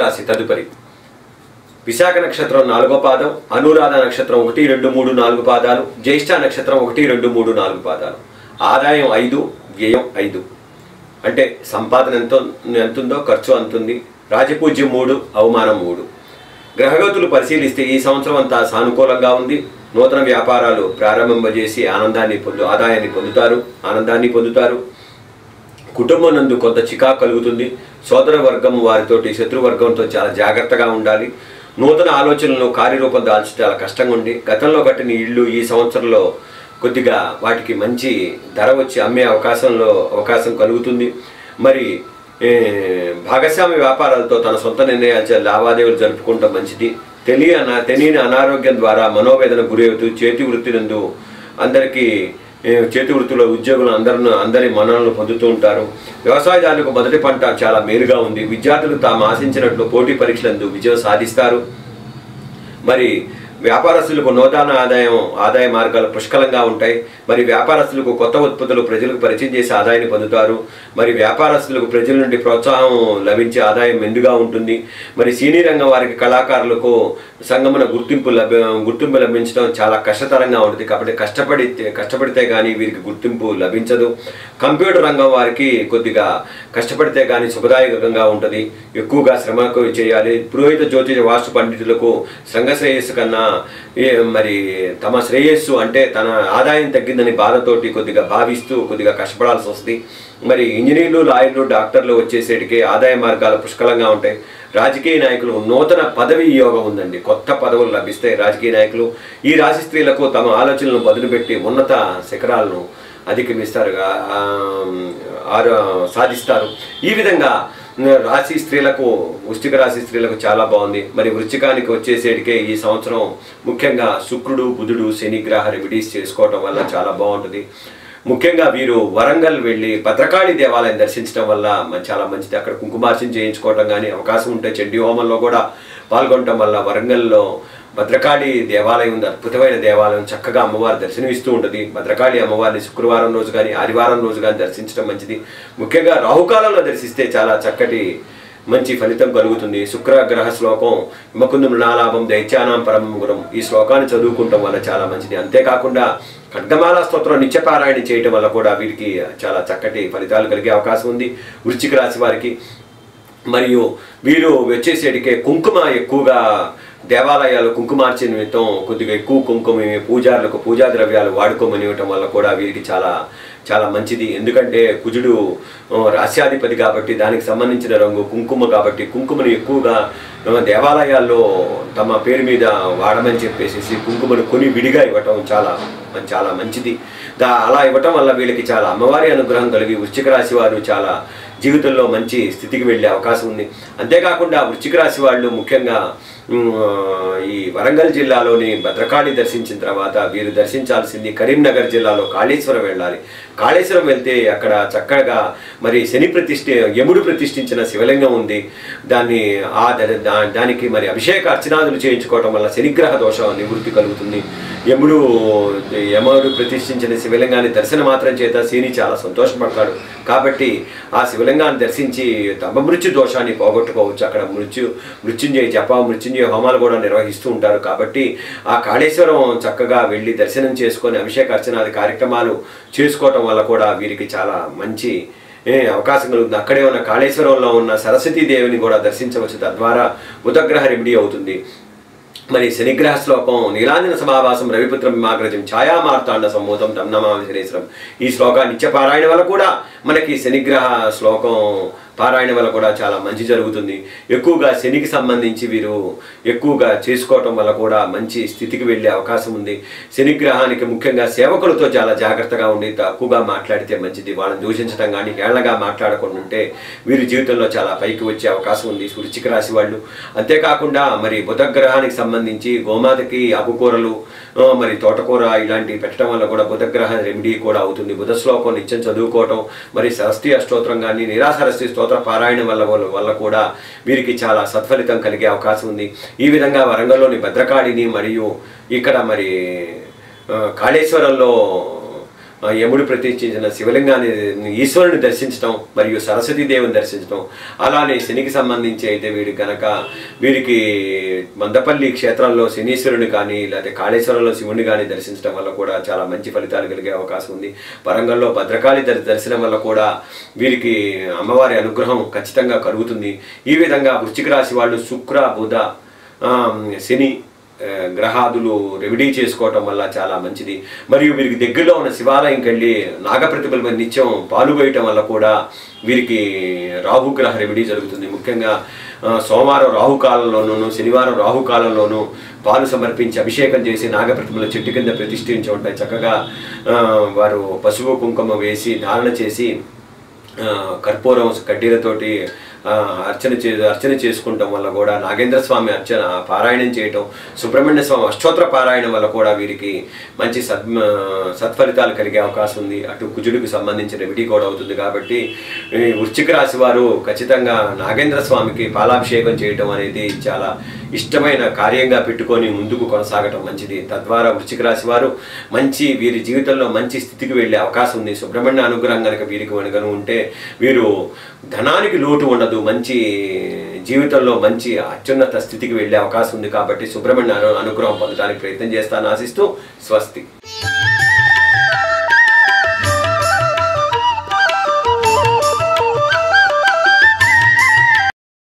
రాశి తదుపరి విశాఖ నక్షత్రం నాలుగో పాదం అనురాధ నక్షత్రం ఒకటి రెండు మూడు నాలుగు పాదాలు జ్యేష్ఠ నక్షత్రం ఒకటి రెండు మూడు నాలుగు పాదాలు ఆదాయం ఐదు వ్యయం ఐదు అంటే సంపాదన ఎంతో ఎంతుందో ఖర్చు అంతుంది రాజపూజ్యం మూడు అవమానం మూడు గ్రహగతులు పరిశీలిస్తే ఈ సంవత్సరం అంతా సానుకూలంగా ఉంది నూతన వ్యాపారాలు ప్రారంభింపజేసి ఆనందాన్ని పొందు ఆదాయాన్ని పొందుతారు ఆనందాన్ని పొందుతారు కుటుంబం నందు కొంత చికాకు కలుగుతుంది సోదర వర్గం వారితోటి శత్రువర్గంతో చాలా జాగ్రత్తగా ఉండాలి నూతన ఆలోచనలను కార్యరూపం దాల్చి చాలా కష్టంగా ఉంది గతంలో కట్టిన ఇళ్ళు ఈ సంవత్సరంలో కొద్దిగా వాటికి మంచి ధర వచ్చి అమ్మే అవకాశంలో అవకాశం కలుగుతుంది మరి ఏ, భాగస్వామి వ్యాపారాలతో తన సొంత నిర్ణయాలు చే- లావాదేవీలు జరుపుకుంటాం మంచిది తెలియ తెలియని అనారోగ్యం ద్వారా మనోవేదన గురవుతూ చేతి వృత్తి నందు అందరికీ ఏ, చేతి వృత్తిలో ఉద్యోగులు అందరిని అందరి మన్ననలు పొందుతూ ఉంటారు వ్యవసాయదారులకు మొదటి పంట చాలా మేలుగా ఉంది విద్యార్థులు తాము ఆశించినట్లు పోటీ పరీక్షలందు విజయం సాధిస్తారు మరి వ్యాపారస్తులకు నూతన ఆదాయం ఆదాయ మార్గాలు పుష్కలంగా ఉంటాయి మరి వ్యాపారస్తులకు కొత్త ఉత్పత్తులు ప్రజలకు పరిచయం చేసి ఆదాయాన్ని పొందుతారు మరి వ్యాపారస్తులకు ప్రజల నుండి ప్రోత్సాహం లభించే ఆదాయం మెండుగా ఉంటుంది మరి సినీ రంగం వారికి కళాకారులకు సంగమన గుర్తింపు లభ్య గుర్తింపు లభించడం చాలా కష్టతరంగా ఉంటుంది కాబట్టి కష్టపడి కష్టపడితే కానీ వీరికి గుర్తింపు లభించదు కంప్యూటర్ రంగం వారికి కొద్దిగా కష్టపడితే కానీ శుభదాయకంగా ఉంటుంది ఎక్కువగా శ్రమకు చేయాలి పురోహిత జ్యోతిష వాస్తు పండితులకు సంఘ శ్రేయస్సు కన్నా ఏ మరి తమ శ్రేయస్సు అంటే తన ఆదాయం తగ్గిందని బాధతోటి కొద్దిగా భావిస్తూ కొద్దిగా కష్టపడాల్సి వస్తుంది మరి ఇంజనీర్లు లాయర్లు డాక్టర్లు వచ్చేసేటికి ఆదాయ మార్గాలు పుష్కలంగా ఉంటాయి రాజకీయ నాయకులు నూతన పదవి యోగం ఉందండి కొత్త పదవులు లభిస్తాయి రాజకీయ నాయకులు ఈ రాశి స్త్రీలకు తమ ఆలోచనలను బదులుపెట్టి ఉన్నత శిఖరాలను అధిగమిస్తారుగా ఆ, ఆరు సాధిస్తారు ఈ విధంగా రాశి స్త్రీలకు వృశ్చిక రాశి స్త్రీలకు చాలా బాగుంది మరి వృశ్చికానికి వచ్చేసేటికే ఈ సంవత్సరం ముఖ్యంగా శుక్రుడు బుధుడు శని గ్రహ రెమెడీస్ చేసుకోవటం వల్ల చాలా బాగుంటుంది ముఖ్యంగా వీరు వరంగల్ వెళ్ళి భద్రకాళి దేవాలయం దర్శించడం వల్ల మ- చాలా మంచిది అక్కడ కుంకుమార్చన చేయించుకోవటం కానీ అవకాశం ఉంటే చండీ హోమంలో కూడా పాల్గొనటం వల్ల వరంగల్లో భద్రకాళి దేవాలయం ఉంది అద్భుతమైన దేవాలయం చక్కగా అమ్మవారు దర్శనమిస్తూ ఉంటుంది భద్రకాళి అమ్మవారిని శుక్రవారం రోజు కానీ ఆదివారం రోజు కానీ దర్శించడం మంచిది ముఖ్యంగా రాహుకాలంలో దర్శిస్తే చాలా చక్కటి మంచి ఫలితం కలుగుతుంది శుక్ర గ్రహ శ్లోకం హిమకుందు మృణాలాభం దైత్యానాం పరమం గురం ఈ శ్లోకాన్ని చదువుకుంటాం వల్ల చాలా మంచిది అంతేకాకుండా ఖడ్గమాల స్తోత్రం నిత్యపారాయణ చేయటం వల్ల కూడా వీరికి చాలా చక్కటి ఫలితాలు కలిగే అవకాశం ఉంది వృశ్చిక రాశి వారికి మరియు వీరు వచ్చేసేటికే కుంకుమ ఎక్కువగా దేవాలయాలు కుంకుమార్చన నిమిత్తం కొద్దిగా ఎక్కువ కుంకుమ పూజారులకు పూజా ద్రవ్యాలు వాడుకోమని ఇవ్వటం వల్ల కూడా వీరికి చాలా చాలా మంచిది ఎందుకంటే కుజుడు ఆ, రాస్యాధిపతి కాబట్టి దానికి సంబంధించిన రంగు కుంకుమ కాబట్టి కుంకుమను ఎక్కువగా ఆ, దేవాలయాల్లో తమ పేరు మీద వాడమని చెప్పేసి కుంకుమను కొని విడిగా ఇవ్వటం చాలా చాలా మంచిది దా అలా ఇవ్వటం వల్ల వీళ్ళకి చాలా అమ్మవారి అనుగ్రహం కలిగి వృశ్చిక రాశి వారు చాలా జీవితంలో మంచి స్థితికి వెళ్ళే అవకాశం ఉంది అంతేకాకుండా వృశ్చిక రాశి వాళ్ళు ముఖ్యంగా ఉమ్, ఈ వరంగల్ జిల్లాలోని భద్రకాళి దర్శించిన తర్వాత వీరు దర్శించాల్సింది కరీంనగర్ జిల్లాలో కాళేశ్వరం వెళ్ళాలి కాళేశ్వరం వెళ్తే అక్కడ చక్కగా మరి శని ప్రతిష్ఠ యముడు ప్రతిష్ఠించిన శివలింగం ఉంది దాన్ని ఆ ద- దా- దానికి మరి అభిషేక అర్చనాదులు చేయించుకోవటం వల్ల శనిగ్రహ దోషం నివృత్తి కలుగుతుంది యముడు యముడు ప్రతిష్ఠించిన శివలింగాన్ని దర్శన మాత్రం చేత శని చాలా సంతోషపడతాడు కాబట్టి ఆ శివలింగాన్ని దర్శించి తమ మృత్యు దోషాన్ని పోగొట్టుకోవచ్చు అక్కడ మృత్యు మృత్యుంజయ జప మృత్యుంజయ హోమాలు కూడా నిర్వహిస్తూ ఉంటారు కాబట్టి ఆ కాళేశ్వరం చక్కగా వెళ్ళి దర్శనం చేసుకొని అభిషేక అర్చనాది కార్యక్రమాలు చేసుకోవటం వల్ల కూడా వీరికి చాలా మంచి ఏ, అవకాశం కలుగుతుంది అక్కడే ఉన్న కాళేశ్వరంలో ఉన్న సరస్వతీ దేవిని కూడా దర్శించవచ్చు తద్వారా బుధగ్రహ రెమెడీ అవుతుంది మరి శనిగ్రహ శ్లోకం నీలాంజన సమావాసం రవిపుత్రం మాగ్రజం ఛాయామార్తాండ సంభూతం తమ్నమామి శనేశ్వరం ఈ శ్లోకా నిత్య పారాయణ వల్ల కూడా మనకి శనిగ్రహ శ్లోకం పారాయణ వల్ల కూడా చాలా మంచి జరుగుతుంది ఎక్కువగా శనికి సంబంధించి వీరు ఎక్కువగా చేసుకోవటం వల్ల కూడా మంచి స్థితికి వెళ్ళే అవకాశం ఉంది శనిగ్రహానికి ముఖ్యంగా సేవకులతో చాలా జాగ్రత్తగా ఉండి తక్కువగా మాట్లాడితే మంచిది వాళ్ళని దూషించడం కానీ ఏళ్లగా మాట్లాడకుండా ఉంటే వీరి జీవితంలో చాలా పైకి వచ్చే అవకాశం ఉంది వృశ్చిక రాశి వాళ్ళు అంతేకాకుండా మరి బుధగ్రహానికి సంబంధించి గోమాతకి ఆకుకూరలు ఆ, మరి తోటకూర ఇలాంటివి పెట్టడం వల్ల కూడా బుధగ్రహ రెమెడీ కూడా అవుతుంది బుధ శ్లోకం నిత్యం చదువుకోవటం మరి సరస్వతి అష్టోత్రం కానీ నిరాసరస్వతి స్తోత్ర పారాయణ వల్ల వల్ల వల్ల కూడా వీరికి చాలా సత్ఫలితం కలిగే అవకాశం ఉంది ఈ విధంగా వరంగల్లోని భద్రకాళిని మరియు ఇక్కడ మరి ఆ, కాళేశ్వరంలో ఆ, యముడు ప్రతిష్ఠించిన శివలింగాన్ని ఈశ్వరుని దర్శించడం మరియు సరస్వతీదేవిని దర్శించడం అలానే శనికి సంబంధించి అయితే వీడికి గనక వీరికి మందపల్లి క్షేత్రంలో శనీశ్వరుని కానీ లేకపోతే కాళేశ్వరంలో శివుని కానీ దర్శించడం వల్ల కూడా చాలా మంచి ఫలితాలు కలిగే అవకాశం ఉంది వరంగల్లో భద్రకాళి దర్- దర్శనం వల్ల కూడా వీరికి అమ్మవారి అనుగ్రహం ఖచ్చితంగా కలుగుతుంది ఈ విధంగా వృశ్చిక రాశి వాళ్ళు శుక్ర బుధ ఆ, శని ఆ, గ్రహాదులు రెమెడీ చేసుకోవటం వల్ల చాలా మంచిది మరియు వీరికి దగ్గరలో ఉన్న శివాలయంకి వెళ్ళి నాగప్రతిభల మీద నిత్యం పాలు పోయటం వల్ల కూడా వీరికి రాహుగ్రహ రెమెడీ జరుగుతుంది ముఖ్యంగా ఆ, సోమవారం రాహుకాలంలోనూ శనివారం రాహుకాలంలోనూ పాలు సమర్పించి అభిషేకం చేసి నాగప్రతిమల చెట్టు కింద ప్రతిష్ఠించి ఉంటాయి చక్కగా ఆ, వారు పసుపు కుంకుమ వేసి ధారణ చేసి ఆ, కర్పూరం కడ్డీలతోటి ఆ, అర్చన చే అర్చన చేసుకుంటాం వల్ల కూడా నాగేంద్ర స్వామి అర్చన పారాయణం చేయటం సుబ్రహ్మణ్య స్వామి అష్టోత్తర పారాయణం వల్ల కూడా వీరికి మంచి సద్ సత్ఫలితాలు కలిగే అవకాశం ఉంది అటు కుజుడికి సంబంధించిన రెమెడీ కూడా అవుతుంది కాబట్టి ఈ వృశ్చిక రాశి వారు ఖచ్చితంగా నాగేంద్ర స్వామికి పాలాభిషేకం చేయటం అనేది చాలా ఇష్టమైన కార్యంగా పెట్టుకొని ముందుకు కొనసాగటం మంచిది తద్వారా వృశ్చిక రాశి వారు మంచి వీరి జీవితంలో మంచి స్థితికి వెళ్ళే అవకాశం ఉంది సుబ్రహ్మణ్య అనుగ్రహం కనుక వీరికి కనుక ఉంటే వీరు ధనానికి లోటు ఉండదు మంచి జీవితంలో మంచి అత్యున్నత స్థితికి వెళ్ళే అవకాశం ఉంది కాబట్టి సుబ్రహ్మణ్య అను- అనుగ్రహం పొందడానికి ప్రయత్నం చేస్తాను ఆశిస్తూ స్వస్తి